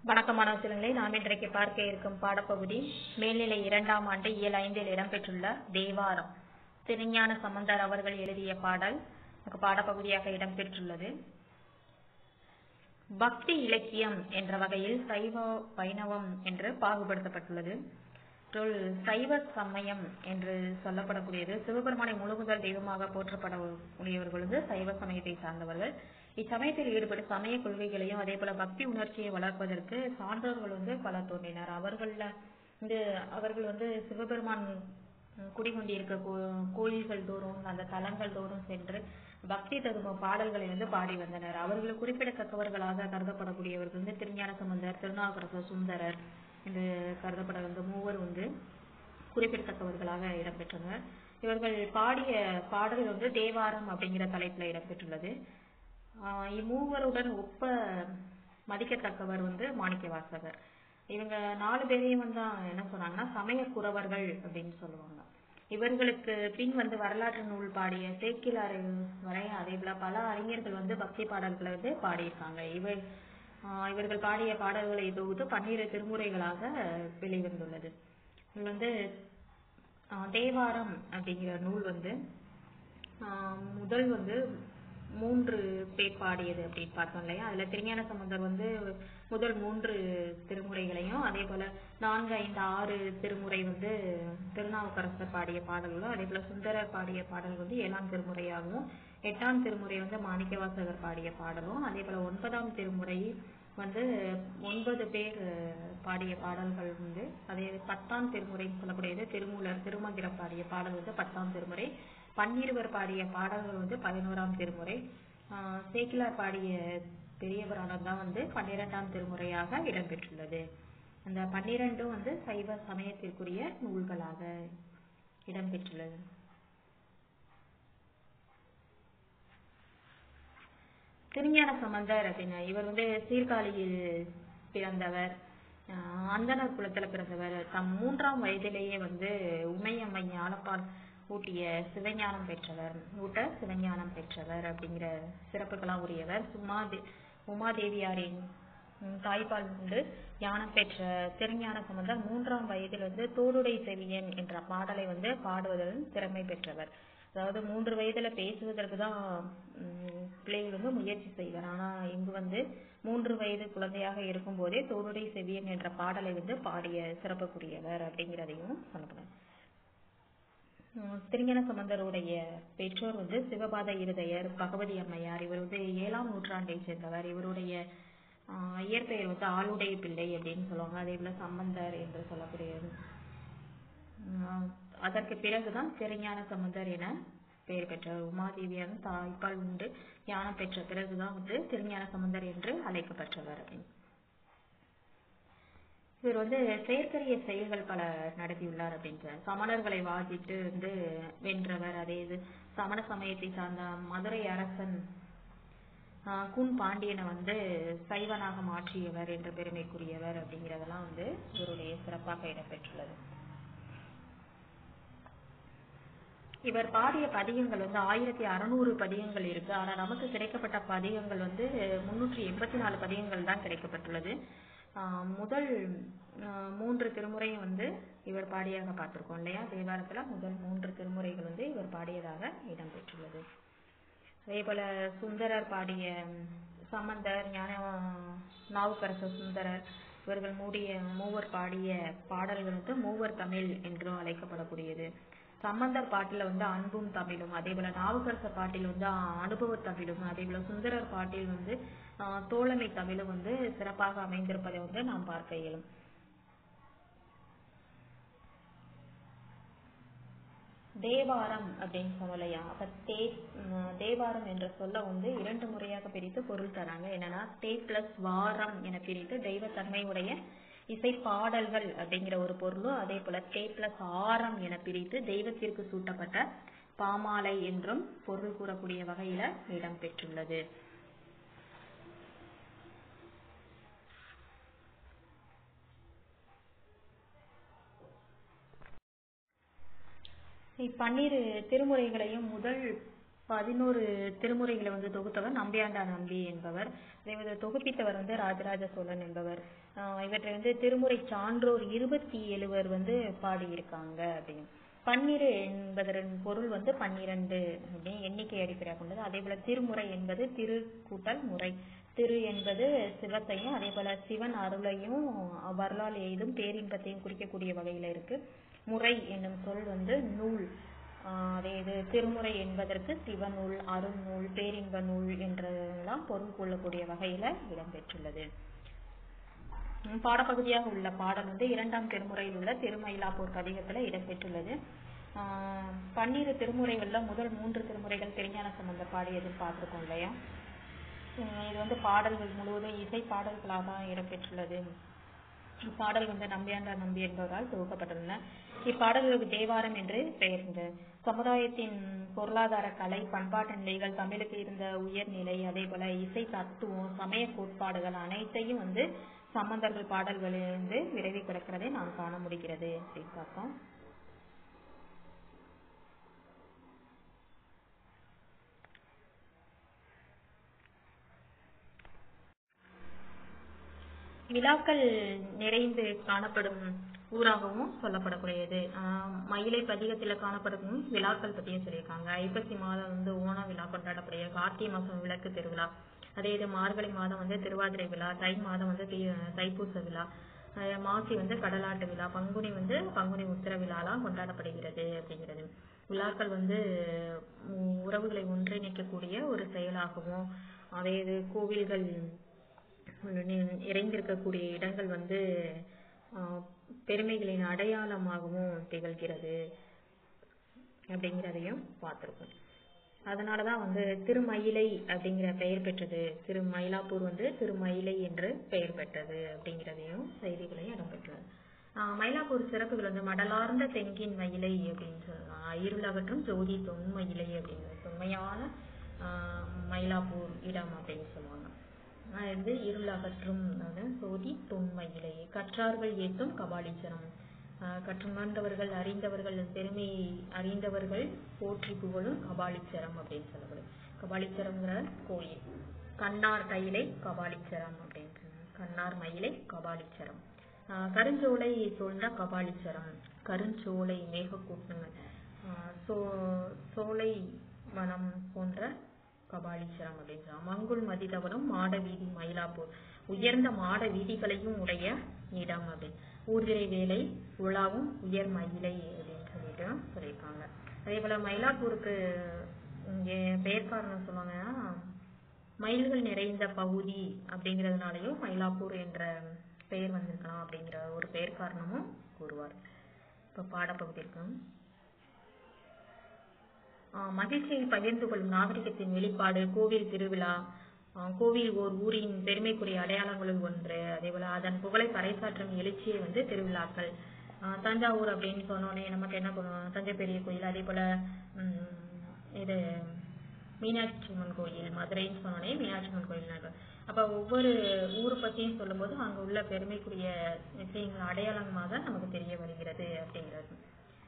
வணக்கம் மாணவ செல்வங்களே நாம் இன்றைக்கு பார்க்க இருக்கும் பாடப்பகுதி மேல்நிலை இரண்டாம் ஆண்டு இயல் ஐந்தில் இடம்பெற்றுள்ள தேவாரம் திருஞான சம்பந்தர் அவர்கள் எழுதிய பாடல் நமக்கு பாடப்பகுதியாக இடம்பெற்றுள்ளது பக்தி இலக்கியம் என்ற வகையில் சைவ வைணவம் என்று பாகுபடுத்தப்பட்டுள்ளது இதில் சைவ சமயம் என்று சொல்லப்படக்கூடியது சிவபெருமானை முழுமுதல் தெய்வமாக போற்றப்பட உடையவர்கள் வந்து சைவ சமயத்தை சார்ந்தவர்கள் இச்சமயத்தில் ஈடுபடும் சமய கொள்கைகளையும் அதே போல பக்தி உணர்ச்சியை வளர்ப்பதற்கு சான்றோர்கள் வந்து பல தோன்றினர் அவர்கள வந்து அவர்கள் வந்து சிவபெருமான் குடிகொண்டிருக்க கோ கோயில்கள் தோறும் அந்த தலங்கள் தோறும் சென்று பக்தி தரும் பாடல்களை வந்து பாடி வந்தனர் அவர்கள் குறிப்பிடத்தக்கவர்களாக கருதப்படக்கூடியவர்கள் வந்து திருஞான சம்பந்தர் திருநாவுக்கரசர் சுந்தரர் என்று கருதப்பட வந்த மூவர் வந்து குறிப்பிடத்தக்கவர்களாக இடம்பெற்றனர் இவர்கள் பாடிய பாடல் வந்து தேவாரம் அப்படிங்கிற தலைப்புல இடம்பெற்றுள்ளது ஆஹ் இம்மூவருடன் ஒப்ப மதிக்கத்தக்கவர் வந்து மாணிக்க வாசகர் இவங்க நாலு பேரையும் வந்து என்ன சொன்னாங்கன்னா சமய குறவர்கள் அப்படின்னு சொல்லுவாங்க இவர்களுக்கு பின் வந்து வரலாற்று நூல் பாடிய சேக்கிலாறு வரை அதே போல பல அறிஞர்கள் வந்து பக்தி பாடல்களை வந்து பாடியிருக்காங்க இவர் ஆஹ் இவர்கள் பாடிய பாடல்களை தொகுத்து பன்னிரு திருமுறைகளாக வெளிவந்துள்ளது இதில் வந்து ஆஹ் தேவாரம் அப்படிங்கிற நூல் வந்து ஆஹ் முதல் வந்து மூன்று பேர் பாடியது அப்படின்னு பார்த்தோம் இல்லையா அதுல திருஞான சம்பந்தர் வந்து முதல் மூன்று திருமுறைகளையும் அதே போல நான்கு ஐந்து ஆறு திருமுறை வந்து திருநாவுக்கரசர் பாடிய பாடல்களும் அதே போல சுந்தரர் பாடிய பாடல் வந்து ஏழாம் திருமுறையாகவும் எட்டாம் திருமுறை வந்து மாணிக்கவாசகர் பாடிய பாடலும் அதே போல ஒன்பதாம் திருமுறை வந்து ஒன்பது பேர் பாடிய பாடல்கள் வந்து அதே பத்தாம் திருமுறைன்னு சொல்லக்கூடியது திருமூலர் திருமந்திரம் பாடிய பாடல் வந்து பத்தாம் திருமுறை பன்னிருவர் பாடிய பாடல்கள் வந்து பதினோராம் திருமுறை ஆஹ் சேக்கிலார் பாடிய பெரிய புராணம் தான் வந்து பன்னிரெண்டாம் திருமுறையாக இடம்பெற்றுள்ளது அந்த பன்னிரெண்டும் வந்து சைவ சமயத்திற்குரிய நூல்களாக இடம்பெற்றுள்ளது திருஞான சம்பந்தர் அப்படின்னா இவர் வந்து சீர்காழியில் பிறந்தவர் அந்தனர் குலத்துல பிறந்தவர் தம் மூன்றாம் வயதிலேயே வந்து உமையம்மை ஞானப்பால் ஊட்டிய சிவஞானம் பெற்றவர் ஊட்ட சிவஞானம் பெற்றவர் அப்படிங்கிற சிறப்புகளாம் உரியவர் சுமாதே உமாதேவியாரின் தாய்ப்பால் உண்டு ஞானம் பெற்ற திருஞான சம்பந்தர் மூன்றாம் வயதில் வந்து தோடுடை செவியன் என்ற பாடலை வந்து பாடுவதில் திறமை பெற்றவர் அதாவது மூன்று வயதுல பேசுவதற்கு தான் பிள்ளைகள் வந்து முயற்சி செய்வார் ஆனா இங்கு வந்து மூன்று வயது குழந்தையாக இருக்கும் போதே தோடுடை செவியன் என்ற பாடலை வந்து பாடிய சிறப்புக்குரியவர் அப்படிங்கிறதையும் சொல்லப்படுது திருஞான சம்பந்தருடைய பெற்றோர் வந்து சிவபாத இருதயர் பகவதி அம்மையார் இவர் வந்து ஏழாம் நூற்றாண்டை சேர்ந்தவர் இவருடைய இயற்பெயர் வந்து ஆளுடைய பிள்ளை அப்படின்னு சொல்லுவாங்க அதே போல சம்பந்தர் என்று சொல்லக்கூடியது அதற்கு பிறகுதான் திருஞான சம்பந்தர் என பெயர் பெற்றவர் உமாதேவியான தாய்ப்பால் உண்டு ஞானம் பெற்ற பிறகுதான் வந்து திருஞான சம்பந்தர் என்று அழைக்கப்பட்டவர் அப்படின்னு இவர் வந்து செயற்கரிய செயல்கள் பல நடத்தியுள்ளார் அப்படின்ற சமணர்களை வாதிட்டு வந்து வென்றவர் அதே இது சமண சமயத்தை சார்ந்த மதுரை அரசன் குன் பாண்டியனை வந்து சைவனாக மாற்றியவர் என்ற பெருமைக்குரியவர் அப்படிங்கிறதெல்லாம் வந்து இவருடைய சிறப்பாக இடம்பெற்றுள்ளது இவர் பாடிய பதிகங்கள் வந்து ஆயிரத்தி அறுநூறு பதிகங்கள் இருக்கு ஆனா நமக்கு கிடைக்கப்பட்ட பதிகங்கள் வந்து முன்னூற்றி எண்பத்தி நாலு பதிகங்கள் தான் கிடைக்கப்பட்டுள்ளது முதல் மூன்று திருமுறையும் வந்து இவர் பாடியாக பார்த்திருக்கோம் இல்லையா தேவாரத்துல முதல் மூன்று திருமுறைகள் வந்து இவர் பாடியதாக இடம்பெற்றுள்ளது அதே போல சுந்தரர் பாடிய சம்பந்தர் ஞான நாவுக்கரசர் சுந்தரர் இவர்கள் மூடிய மூவர் பாடிய பாடல்கள் வந்து மூவர் தமிழ் என்றும் அழைக்கப்படக்கூடியது சம்பந்தர் பாட்டில் வந்து அன்பும் தமிழும் அதே போல நாவுக்கரசர் பாட்டில் வந்து அனுபவ தமிழும் அதே போல சுந்தரர் பாட்டில் வந்து தோழமை தமிழும் வந்து சிறப்பாக அமைந்திருப்பதை வந்து நாம் பார்க்க இயலும் தேவாரம் அப்படின்னு சொல்லலையா அப்ப தே தேவாரம் என்ற சொல்ல வந்து இரண்டு முறையாக பிரித்து பொருள் தராங்க என்னன்னா தே பிளஸ் வாரம் என பிரித்து தெய்வத்தன்மையுடைய இசை பாடல்கள் அப்படிங்கிற ஒரு பொருளும் அதே போல தே பிளஸ் ஆரம் என பிரித்து தெய்வத்திற்கு சூட்டப்பட்ட பாமாலை என்றும் பொருள் கூறக்கூடிய வகையில இடம்பெற்றுள்ளது இப்பன்னிரு திருமுறைகளையும் முதல் பதினோரு திருமுறைகளை வந்து தொகுத்தவர் நம்பியாண்டார் நம்பி என்பவர் இதை தொகுப்பித்தவர் வந்து ராஜராஜ சோழன் என்பவர் ஆஹ் இவற்றை வந்து திருமுறை சான்றோர் இருபத்தி ஏழுவர் வந்து பாடியிருக்காங்க அப்படின்னு பன்னிரு என்பதன் பொருள் வந்து பன்னிரண்டு அப்படின்னு எண்ணிக்கை அடிப்படையாக கொண்டது அதே போல திருமுறை என்பது திரு கூட்டல் முறை திரு என்பது சிவத்தையும் அதே போல சிவன் அருளையும் வரலாறு எய்தும் பேரின்பத்தையும் குறிக்கக்கூடிய வகையில இருக்கு முறை என்னும் சொல் வந்து நூல் ஆஹ் அதே இது திருமுறை என்பதற்கு சிவநூல் அருள்நூல் பேரின்ப நூல் என்றெல்லாம் பொருள் கொள்ளக்கூடிய வகையில இடம்பெற்றுள்ளது உம் பாடப்பகுதியாக உள்ள பாடல் வந்து இரண்டாம் திருமுறையில் உள்ள திருமயிலாப்பூர் பதிகத்துல இடம்பெற்றுள்ளது ஆஹ் பன்னிரு திருமுறைகள்ல முதல் மூன்று திருமுறைகள் திருஞான சம்பந்தர் பாடியதுன்னு பார்த்திருக்கோம் இல்லையா உம் இது வந்து பாடல்கள் முழுவதும் இசை பாடல்களாக தான் இடம்பெற்றுள்ளது இப்பாடல் வந்து நம்பியாண்டார் நம்பி என்பவரால் தொகுக்கப்பட்டுள்ளன இப்பாடல்களுக்கு தேவாரம் என்று பெயர் உண்டு சமுதாயத்தின் பொருளாதார கலை பண்பாட்டு நிலைகள் தமிழுக்கு இருந்த உயர்நிலை அதே போல இசை தத்துவம் சமய கோட்பாடுகள் அனைத்தையும் வந்து சம்பந்தர்கள் பாடல்களிலிருந்து விரைவி கிடக்கிறதை நாம் காண முடிகிறது அப்படின்னு பார்த்தோம் விழாக்கள் நிறைந்து காணப்படும் ஊராகவும் சொல்லப்படக்கூடியது ஆஹ் மயிலை பதிகத்தில் காணப்படும் விழாக்கள் பற்றியும் சொல்லியிருக்காங்க ஐப்பசி மாதம் வந்து ஓண விழா கொண்டாடக்கூடிய கார்த்திகை மாதம் விளக்கு திருவிழா அதே இது மார்கழி மாதம் வந்து திருவாதிரை விழா தை மாதம் வந்து தி- தைப்பூச விழா ஆஹ் மாசி வந்து கடலாட்டு விழா பங்குனி வந்து பங்குனி உத்திர விழாலாம் கொண்டாடப்படுகிறது அப்படிங்கிறது விழாக்கள் வந்து உம் உறவுகளை ஒன்றிணைக்கக்கூடிய ஒரு செயலாகவும் அதே இது கோவில்கள் நி- நிறைந்திருக்கக்கூடிய இடங்கள் வந்து ஆஹ் பெருமைகளின் அடையாளமாகவும் திகழ்கிறது அப்படிங்கிறதையும் பார்த்திருக்கோம் அதனாலதான் வந்து திருமயிலை அப்படிங்கிற பெயர் பெற்றது திருமயிலாப்பூர் வந்து திருமயிலை என்று பெயர் பெற்றது அப்படிங்கிறதையும் செய்திகளையும் இடம்பெற்றுள்ளது ஆஹ் மயிலாப்பூர் சிறப்புகள் வந்து மடலார்ந்த தெங்கின் மயிலை அப்படின்னு சொல்லலாம் இருளகற்றும் ஜோதி தொன்மயிலை அப்படிங்கிறது தொன்மையான ஆஹ் மயிலாப்பூர் இடம் அப்படின்னு சொல்லுவாங்க ஆஹ் இது இருள் அகற்றும் அதாவது சோதி தொன்மயிலை கற்றார்கள் ஏத்தும் கபாலீச்சரம் ஆஹ் கற்றுணர்ந்தவர்கள் அறிந்தவர்கள் பெருமை அறிந்தவர்கள் போற்றி புகழும் கபாலீச்சரம் அப்படின்னு சொல்லப்படுது கபாலீச்சரம்ங்கிற கோயில் கண்ணார் தையிலை கபாலீச்சரம் அப்படின்னு சொன்னாங்க. கண்ணார் மயிலை கபாலீச்சரம் ஆஹ் கருஞ்சோலை சூழ்ந்த கபாலீச்சரம் கருஞ்சோலை மேகக்கூட்டங்கள் ஆஹ் சோ சோலை வனம் போன்ற கபாலீஸ்வரம் அப்படின்னு சொல்லலாம் மங்குள் மதிதவனம் மாட வீதி மயிலாப்பூர் உயர்ந்த மாட வீதிகளையும் உடைய இடம் அப்படின்னு ஊர்திரை வேலை உலாவும் உயர் மயிலை அப்படின்னு சொல்லிட்டு சொல்லியிருக்காங்க அதே போல மயிலாப்பூருக்கு இங்கே பெயர் காரணம் சொல்லுவாங்கன்னா மயில்கள் நிறைந்த பகுதி அப்படிங்கிறதுனாலயும் மயிலாப்பூர் என்ற பெயர் வந்திருக்கலாம் அப்படிங்கிற ஒரு பெயர் காரணமும் கூறுவார் இப்ப பாடப்பகுதி இருக்கும் ஆஹ் மகிழ்ச்சியை பகிர்ந்து கொள்ளும் நாகரிகத்தின் வெளிப்பாடு கோவில் திருவிழா ஆஹ் கோவில் ஓர் ஊரின் பெருமைக்குரிய அடையாளங்களுள் ஒன்று அதே போல அதன் புகழை பறைசாற்றும் எழுச்சியை வந்து திருவிழாக்கள் ஆஹ் தஞ்சாவூர் அப்படின்னு சொன்னோடனே நமக்கு என்ன பண்ணுவோம் தஞ்சை பெரிய கோயில் அதே போல உம் இது மீனாட்சி அம்மன் கோயில் மதுரைன்னு சொன்னோடனே மீனாட்சி அம்மன் கோயில் இருக்கும் அப்ப ஒவ்வொரு ஊரை பத்தியும் சொல்லும்போது அங்க உள்ள பெருமைக்குரிய விஷயங்கள் அடையாளமாக நமக்கு தெரிய வருகிறது அப்படிங்கிறது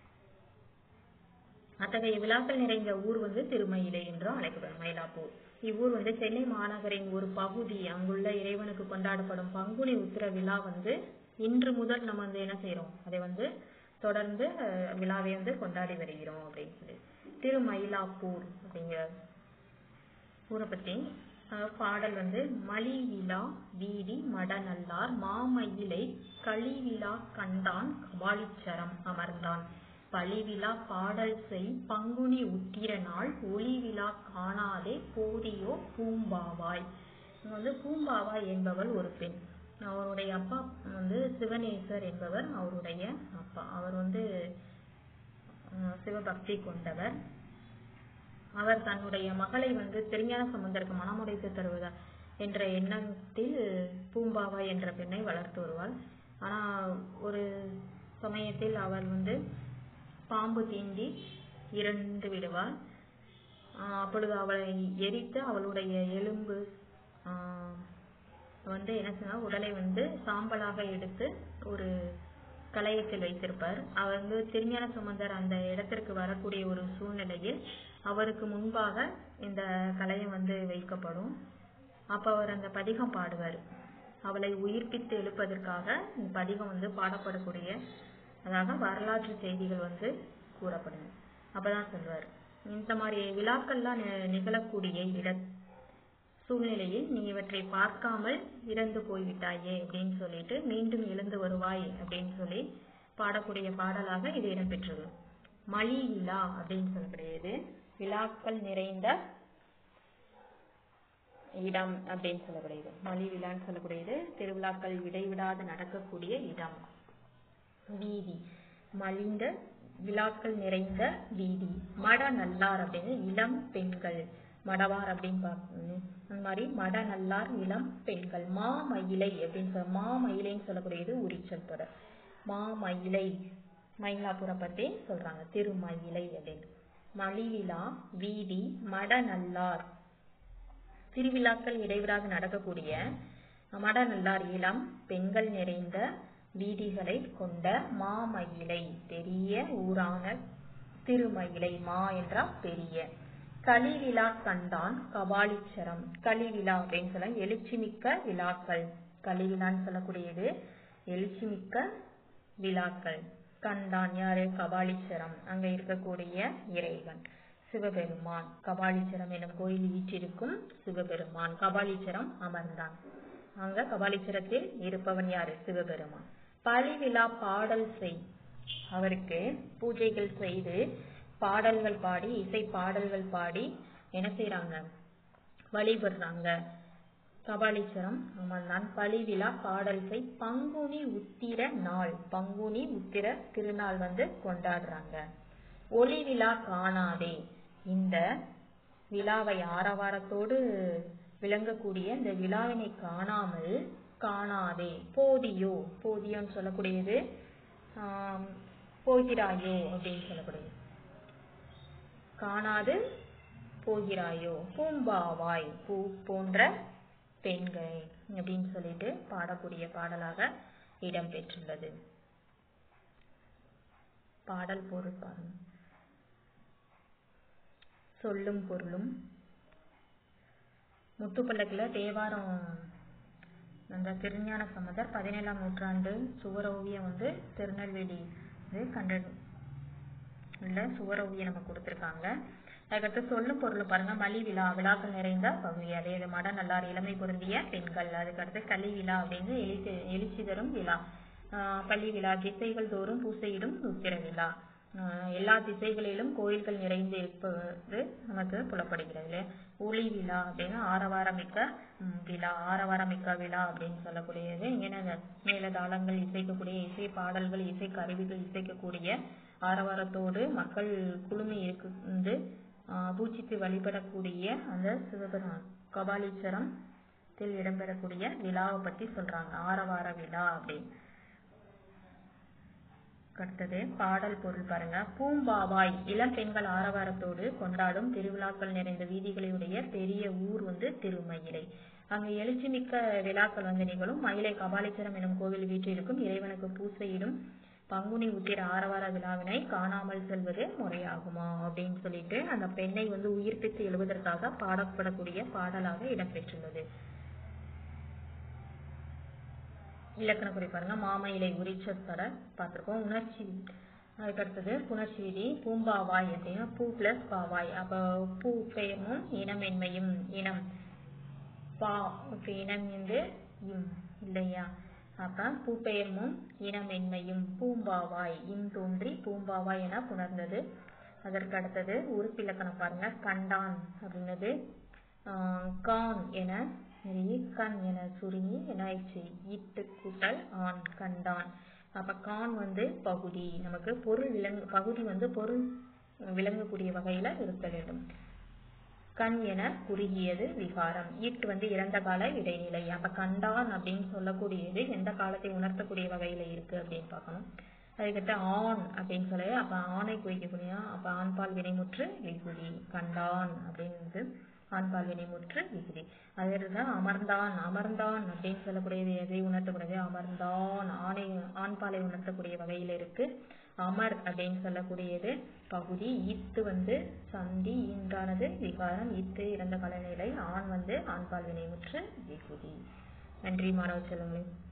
அத்தகைய விழாக்கள் நிறைந்த ஊர் வந்து திருமயிலை என்றும் அழைக்கப்படும் மயிலாப்பூர் இவ்வூர் வந்து சென்னை மாநகரின் ஒரு பகுதி அங்குள்ள இறைவனுக்கு கொண்டாடப்படும் பங்குனி உத்திர விழா வந்து இன்று முதல் நம்ம வந்து என்ன செய்றோம் அதை வந்து தொடர்ந்து அஹ், விழாவை வந்து கொண்டாடி வருகிறோம் அப்படின்னு சொல்லி திருமயிலாப்பூர் அப்படிங்கிற ஊரை பத்தி அஹ், பாடல் வந்து மலிவிழா வீதி மடநல்லார் மாமயிலை கலிவிழா கண்டான் கபாலீச்சரம் அமர்ந்தான் பழிவிழா பாடல் செய் பங்குனி உத்திர நாள் ஒளிவிழா காணாதே போதியோ பூம்பாவாய் இங்க வந்து பூம்பாவாய் என்பவள் ஒரு பெண் அவருடைய அப்பா வந்து சிவனேசர் என்பவர் அவருடைய அப்பா அவர் வந்து அஹ், சிவபக்தி கொண்டவர் அவர் தன்னுடைய மகளை வந்து திருஞான சம்பந்தருக்கு மணமுடைத்து தருவதா என்ற எண்ணத்தில் பூம்பாவா என்ற பெண்ணை வளர்த்து வருவாள் ஆனா ஒரு சமயத்தில் அவள் வந்து பாம்பு தீண்டி இறந்து விடுவாள் ஆஹ் அப்பொழுது அவளை எரித்து அவளுடைய எலும்பு ஆஹ் வந்து என்ன சொன்னா உடலை வந்து சாம்பலாக எடுத்து ஒரு கலையத்தில் வைத்திருப்பார் அவர் வந்து திருஞான சம்பந்தர் அந்த இடத்திற்கு வரக்கூடிய ஒரு சூழ்நிலையில் அவருக்கு முன்பாக இந்த கலையம் வந்து வைக்கப்படும் அப்ப அவர் அந்த பதிகம் பாடுவார் அவளை உயிர்ப்பித்து எழுப்பதற்காக இந்த பதிகம் வந்து பாடப்படக்கூடிய அதாக வரலாற்று செய்திகள் வந்து கூறப்படும் அப்பதான் சொல்வார் இந்த மாதிரி விழாக்கள்லாம் நி- நிகழக்கூடிய இட சூழ்நிலையில் நீ இவற்றை பார்க்காமல் இறந்து போய்விட்டாயே அப்படின்னு சொல்லிட்டு மீண்டும் எழுந்து வருவாய் அப்படின்னு சொல்லி பாடக்கூடிய பாடலாக இது இடம்பெற்றது மலி விழா அப்படின்னு சொல்லக்கூடியது விழாக்கள் நிறைந்த இடம் அப்படின்னு சொல்லக்கூடியது மலி விழான்னு சொல்லக்கூடியது திருவிழாக்கள் இடைவிடாது நடக்கக்கூடிய இடம் வீதி மலிந்த விழாக்கள் நிறைந்த வீதி மட நல்லார் அப்படின்னு இளம் பெண்கள் மடவார் அப்படின்னு பார்க்கணும் அந்த மாதிரி மட நல்லார் இளம் பெண்கள் மா மயிலை அப்படின்னு சொல்ல மா மயிலைன்னு சொல்லக்கூடியது உரிச்சல் தொடர் மா மயிலை மயிலாப்புரை பத்தி சொல்றாங்க திருமயிலை அப்படின்னு மலிவிழா வீதி மட நல்லார் திருவிழாக்கள் இடைவிடாது நடக்கக்கூடிய மடநல்லார் இளம் பெண்கள் நிறைந்த வீதிகளை கொண்ட மாமயிலை பெரிய ஊரான திருமயிலை மா என்றால் பெரிய கலிவிழா கண்டான் கபாலீச்சரம் கலிவிழா அப்படின்னு சொல்ல எழுச்சிமிக்க விழாக்கள் கலிவிழான்னு சொல்லக்கூடியது எழுச்சிமிக்க விழாக்கள் கண்டான் யாரு கபாலீச்சரம் அங்க இருக்கக்கூடிய இறைவன் சிவபெருமான் கபாலீச்சரம் எனும் கோயில் வீற்றிருக்கும் சிவபெருமான் கபாலீச்சரம் அமர்ந்தான் அங்க கபாலீச்சரத்தில் இருப்பவன் யாரு சிவபெருமான் பலிவிழா பாடல் செய் அவருக்கு பூஜைகள் செய்து பாடல்கள் பாடி இசை பாடல்கள் பாடி என்ன செய்றாங்க வழிபடுறாங்க கபாலீஸ்வரம் அமர்ந்தான் பலிவிழா பாடல் செய் பங்குனி உத்திர நாள் பங்குனி உத்திர திருநாள் வந்து கொண்டாடுறாங்க ஒளி விழா காணாதே இந்த விழாவை ஆரவாரத்தோடு விளங்கக்கூடிய இந்த விழாவினை காணாமல் காணாதே போதியோ போதியோன்னு சொல்லக்கூடியது ஆம், போகிறாயோ அப்படின்னு சொல்லக்கூடியது காணாது போகிறாயோ பூம்பாவாய் பூ போன்ற பெண்கள் அப்படின்னு சொல்லிட்டு பாடக்கூடிய பாடலாக இடம்பெற்றுள்ளது பாடல் பொருள் பாருங்க சொல்லும் பொருளும் முத்துப்பல்லக்கில் தேவாரம் அந்த திருஞான சம்பந்தர் பதினேழாம் நூற்றாண்டு சுவர் ஓவியம் வந்து திருநெல்வேலி இது கண்ட உள்ள சுவர் ஓவியம் நம்ம கொடுத்துருக்காங்க அதுக்கடுத்து சொல்லும் பொருள் பாருங்க மலி விழா விழாக்கள் நிறைந்த பகுதி அதே இது மட நல்லார் இளமை பொருந்திய பெண்கள் அதுக்கடுத்து கலி விழா அப்படின்னு எழுச்சி எழுச்சி தரும் விழா ஆஹ் பள்ளி விழா திசைகள் தோறும் பூசையிடும் உத்திர விழா ஆஹ் எல்லா திசைகளிலும் கோயில்கள் நிறைந்து இருப்பது நமக்கு புலப்படுகிறது ஒளி விழா அப்படின்னு ஆரவாரமிக்க ம், விழா ஆரவாரமிக்க விழா அப்படின்னு சொல்லக்கூடியது இங்கே மேலதாளங்கள் இசைக்கக்கூடிய இசை பாடல்கள் இசை கருவிகள் இசைக்கக்கூடிய ஆரவாரத்தோடு மக்கள் குழுமி இருந்து ஆஹ் பூஜித்து வழிபடக்கூடிய அந்த சிவபெருமான் கபாலீஸ்வரம் த்தில் இடம்பெறக்கூடிய விழாவை பத்தி சொல்றாங்க ஆரவார விழா அப்படின்னு அடுத்தது பாடல் பொருள் பாருங்க பூம்பாவாய் இளம் பெண்கள் ஆரவாரத்தோடு கொண்டாடும் திருவிழாக்கள் நிறைந்த வீதிகளையுடைய பெரிய ஊர் வந்து திருமயிலை அங்கு எழுச்சிமிக்க விழாக்கள் வந்து நிகழும் மயிலை கபாலீஸ்வரம் எனும் கோவில் வீற்றிருக்கும் இறைவனுக்கு பூசையிடும் பங்குனி உத்திர ஆரவார விழாவினை காணாமல் செல்வது முறையாகுமா அப்படின்னு சொல்லிட்டு அந்த பெண்ணை வந்து உயிர்ப்பித்து எழுவதற்காக பாடப்படக்கூடிய பாடலாக இடம்பெற்றுள்ளது இலக்கண குறி பாருங்க மாமயிலை உரிச்சத்தர பார்த்திருக்கோம் உணர்ச்சி அதுக்கடுத்தது புணர்ச்சி விதி பூம்பாவாய் அப்படின்னா பூ பிளஸ் பாவாய் அப்போ பூ பெயர்மும் இனமென்மையும் இனம் பா இப்ப இனம் வந்து இம் இல்லையா அப்ப பூ பெயர்மும் இனமென்மையும் பூம்பாவாய் இம் தோன்றி பூம்பாவாய் என புணர்ந்தது அதற்கு அடுத்தது உறுப்பிலக்கணம் பாருங்க கண்டான் அப்படின்னது ஆஹ் கான் என நிறைய கண் என சுருங்கி என ஆயிடுச்சு இட்டு கூட்டல் ஆண் கண்டான் அப்ப கான் வந்து பகுதி நமக்கு பொருள் விளங்கு பகுதி வந்து பொருள் விளங்கக்கூடிய வகையில இருக்க வேண்டும் கண் என குறுகியது விகாரம் ஈட் வந்து இறந்த கால இடைநிலை அப்ப கண்டான் அப்படின்னு சொல்லக்கூடியது எந்த காலத்தை உணர்த்தக்கூடிய வகையில இருக்கு அப்படின்னு பார்க்கணும் அதுக்கடுத்து ஆண் அப்படின்னு சொல்லி அப்ப ஆணை குறிக்கக்கூடிய அப்ப ஆண்பால் வினைமுற்று விகுதி கண்டான் அப்படின்றது ஆண்பால் வினைமுற்று விகுதி அதற்கு அமர்ந்தான் அமர்ந்தான் அப்படின்னு சொல்லக்கூடியது எதை உணர்த்தக்கூடியது அமர்ந்தான் ஆணை ஆண்பாலை உணர்த்தக்கூடிய வகையில இருக்கு அமர் அப்படின்னு சொல்லக்கூடியது பகுதி இத்து வந்து சந்தி ஈன்றானது விகாரம் இத்து இறந்த கலநிலை ஆண் வந்து ஆண்பால் வினைமுற்று விகுதி நன்றி மாணவ செல்வங்களே